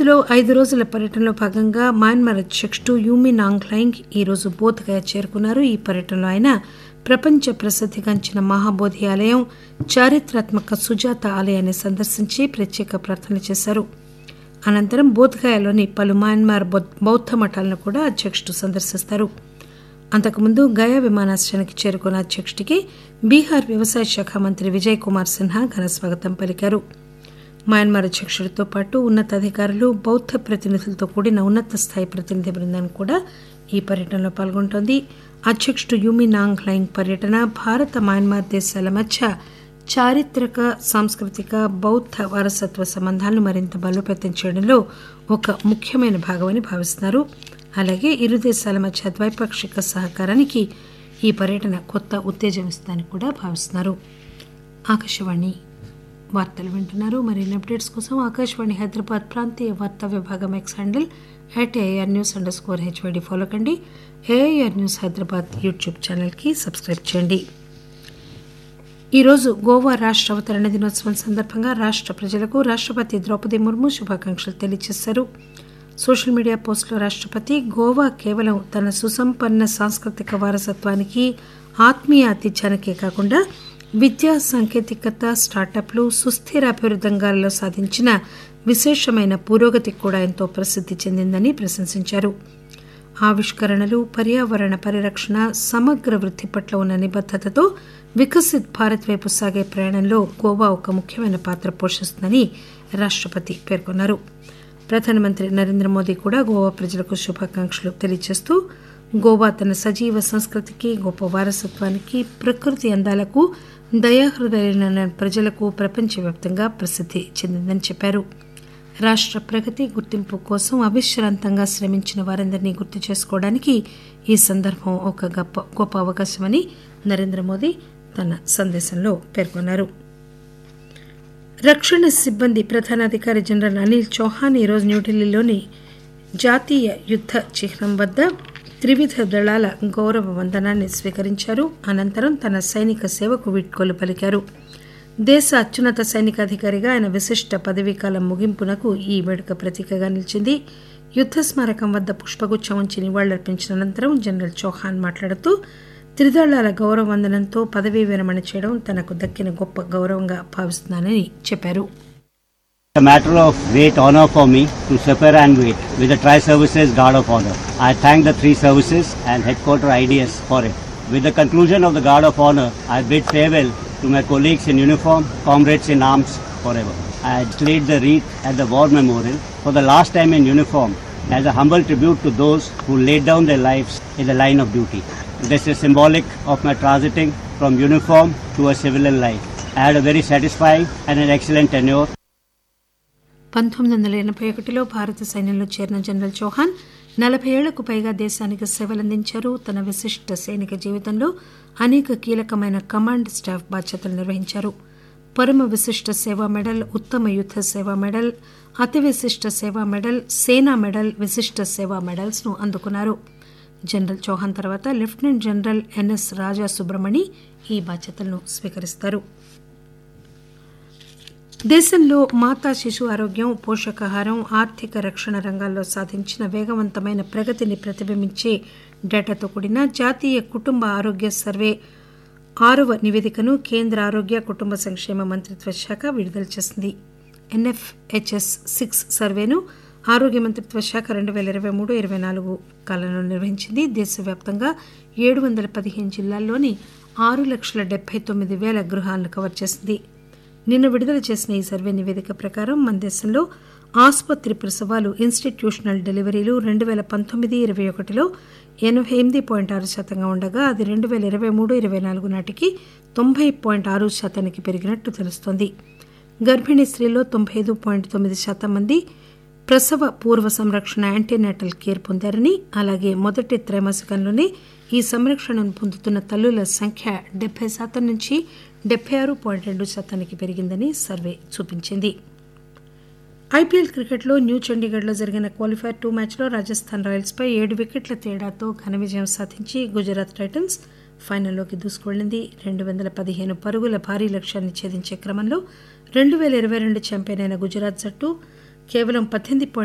ఇందులో ఐదు రోజుల పర్యటనలో భాగంగా మయన్మార్ అధ్యక్షుడు యూమి నాంగ్లైంగ్ ఈరోజు బోధ్గయ చేరుకున్నారు ఈ పర్యటనలో ఆయన ప్రపంచ ప్రసిద్ధిగాంచిన మహాబోధి ఆలయం చారిత్రాత్మక సుజాత ఆలయాన్ని సందర్శించి ప్రత్యేక ప్రార్థనలు చేశారు అనంతరం బోధ్గయలోని పలు మయన్మార్ బౌద్ధ మఠాలను కూడా అధ్యక్షుడు సందర్శిస్తారు అంతకుముందు గయా విమానాశ్రయానికి చేరుకున్న అధ్యక్షుడికి బీహార్ వ్యవసాయ శాఖ మంత్రి విజయ్ కుమార్ సిన్హా ఘనస్వాగతం పలికారు మయన్మార్ అధ్యక్షుడితో పాటు ఉన్నతాధికారులు బౌద్ధ ప్రతినిధులతో కూడిన ఉన్నత స్థాయి ప్రతినిధి బృందం కూడా ఈ పర్యటనలో పాల్గొంటోంది అధ్యక్షుడు యూమి నాంగ్ లైంగ్ పర్యటన భారత మయన్మార్ దేశాల మధ్య చారిత్రక సాంస్కృతిక బౌద్ధ వారసత్వ సంబంధాలను మరింత బలోపేతం చేయడంలో ఒక ముఖ్యమైన భాగమని భావిస్తున్నారు అలాగే ఇరు దేశాల మధ్య ద్వైపాక్షిక సహకారానికి ఈ పర్యటన కొత్త ఉత్తేజం ఇస్తుందని కూడా భావిస్తున్నారు ఆకాశవాణి వార్తలు వింటున్నారు మరిన్ని అప్డేట్స్ కోసం ఆకాశవాణి హైదరాబాద్ ప్రాంతీయ వార్తా విభాగం X handle at AIR news underscore HYD follow కండి ఏఐఆర్ న్యూస్ హైదరాబాద్ యూట్యూబ్ ఛానల్కి సబ్స్క్రైబ్ చేయండి ఈరోజు గోవా రాష్ట్ర అవతరణ దినోత్సవం సందర్భంగా రాష్ట్ర ప్రజలకు రాష్ట్రపతి ద్రౌపది ముర్ము శుభాకాంక్షలు తెలియజేశారు సోషల్ మీడియా పోస్టులో రాష్ట్రపతి గోవా కేవలం తన సుసంపన్న సాంస్కృతిక వారసత్వానికి ఆత్మీయ ఆతిథ్యానికే కాకుండా విద్యా సాంకేతికత స్టార్టప్లు సుస్థిర అభివృద్ధి రంగాల్లో సాధించిన విశేషమైన పురోగతికి కూడా ఎంతో ప్రసిద్ధి చెందిందని ప్రశంసించారు ఆవిష్కరణలు పర్యావరణ పరిరక్షణ సమగ్ర వృద్ధి పట్ల ఉన్న నిబద్దతతో వికసిత్ భారత్ వైపు సాగే ప్రయాణంలో గోవా ఒక ముఖ్యమైన పాత్ర పోషిస్తుందని రాష్ట్రపతి పేర్కొన్నారు ప్రధానమంత్రి నరేంద్ర మోదీ కూడా గోవా ప్రజలకు శుభాకాంక్షలు తెలియజేస్తూ గోవా తన సజీవ సంస్కృతికి గొప్ప వారసత్వానికి ప్రకృతి అందాలకు దయాహృదయులైన ప్రజలకు ప్రపంచవ్యాప్తంగా ప్రసిద్ధి చెందిందని చెప్పారు రాష్ట్ర ప్రగతి గుర్తింపు కోసం అవిశ్రాంతంగా శ్రమించిన వారందరినీ గుర్తు చేసుకోవడానికి ఈ సందర్భం ఒక గొప్ప గొప్ప అవకాశమని నరేంద్ర మోదీ తన సందేశంలో పేర్కొన్నారు రక్షణ సిబ్బంది ప్రధానాధికారి జనరల్ అనిల్ చౌహాన్ ఈరోజు న్యూఢిల్లీలోని జాతీయ యుద్ధ చిహ్నం వద్ద త్రివిధ దళాల గౌరవ వందనాన్ని స్వీకరించారు అనంతరం తన సైనిక సేవకు వీడ్కోలు పలికారు దేశ అత్యున్నత సైనికాధికారిగా ఆయన విశిష్ట పదవీకాలం ముగింపునకు ఈ వేడుక ప్రతీకగా నిలిచింది యుద్ధ స్మారకం వద్ద పుష్పగుచ్చం ఉంచి నివాళులర్పించిన అనంతరం జనరల్ చౌహాన్ మాట్లాడుతూ త్రిదళాల గౌరవ వందనంతో పదవీ విరమణ చేయడం తనకు దక్కిన గొప్ప గౌరవంగా భావిస్తున్నానని చెప్పారు a matter of great honor for me to suffer and wait with the Tri-Services Guard of Honor. I thank the three services and headquarter IDS for it. With the conclusion of the Guard of Honor, I bid farewell to my colleagues in uniform, comrades in arms forever. I laid the wreath at the War Memorial for the last time in uniform as a humble tribute to those who laid down their lives in the line of duty. This is symbolic of my transiting from uniform to a civilian life. I had a very satisfying and an excellent tenure పంతొమ్మిది వందల ఎనభై ఒకటిలో భారత సైన్యంలో చేరిన general Chauhan నలభై ఏళ్లకు పైగా దేశానికి సేవలందించారు తన విశిష్ట సైనిక జీవితంలో అనేక కీలకమైన కమాండ్ స్టాఫ్ బాధ్యతలు నిర్వహించారు పరమ విశిష్ట సేవా మెడల్ ఉత్తమ యుద్ధ సేవా మెడల్ అతి విశిష్ట సేవా మెడల్ సేనా మెడల్ విశిష్ట సేవా మెడల్స్ ను అందుకున్నారు జనరల్ చౌహాన్ తర్వాత lieutenant general NS Raja Subramani ఈ బాధ్యతలను స్వీకరిస్తారు దేశంలో మాతా శిశు ఆరోగ్యం పోషకాహారం ఆర్థిక రక్షణ రంగాల్లో సాధించిన వేగవంతమైన ప్రగతిని ప్రతిబింబించే డేటాతో కూడిన జాతీయ కుటుంబ ఆరోగ్య సర్వే ఆరవ నివేదికను కేంద్ర ఆరోగ్య కుటుంబ సంక్షేమ మంత్రిత్వ శాఖ విడుదల చేసింది ఎన్ఎఫ్హెచ్ఎస్ సిక్స్ సర్వేను ఆరోగ్య మంత్రిత్వ శాఖ రెండు వేల ఇరవై మూడు ఇరవై నాలుగు కాలంలో నిర్వహించింది దేశవ్యాప్తంగా ఏడు వందల పదిహేను జిల్లాల్లోని ఆరు లక్షల డెబ్బై తొమ్మిది వేల గృహాలను కవర్ చేసింది నిన్న విడుదల చేసిన ఈ సర్వే నివేదిక ప్రకారం మన దేశంలో ఆసుపత్రి ప్రసవాలు ఇన్స్టిట్యూషనల్ డెలివరీలు రెండు వేల పంతొమ్మిది ఇరవై ఒకటిలో ఎనభై ఎనిమిది పాయింట్ ఆరు శాతంగా ఉండగా అది రెండు వేల ఇరవై మూడు ఇరవై నాలుగు నాటికి తొంభై పాయింట్ ఆరు శాతానికి పెరిగినట్టు తెలుస్తోంది గర్భిణీ స్త్రీలో తొంభై ఐదు పాయింట్ తొమ్మిది శాతం మంది ప్రసవ పూర్వ సంరక్షణ యాంటీనాటల్ కేర్ పొందారని అలాగే మొదటి త్రైమాసికంలోనే ఈ సంరక్షణను పొందుతున్న తల్లుల సంఖ్య డెబ్బై శాతం నుంచి డెబ్బై ఆరు పాయింట్ రెండు శాతానికి పెరిగిందని సర్వే చూపించింది ఐపీఎల్ క్రికెట్లో న్యూ చండీగఢ్లో జరిగిన క్వాలిఫైర్ టూ మ్యాచ్లో రాజస్థాన్ రాయల్స్పై ఏడు వికెట్ల తేడాతో ఘన విజయం సాధించి గుజరాత్ టైటన్స్ ఫైనల్లోకి దూసుకువెళ్లింది రెండు వందల పదిహేను పరుగుల భారీ లక్ష్యాన్ని ఛేదించే క్రమంలో రెండు వేల ఇరవై రెండు ఛాంపియన్ అయిన గుజరాత్ జట్టు కేవలం పద్దెనిమిది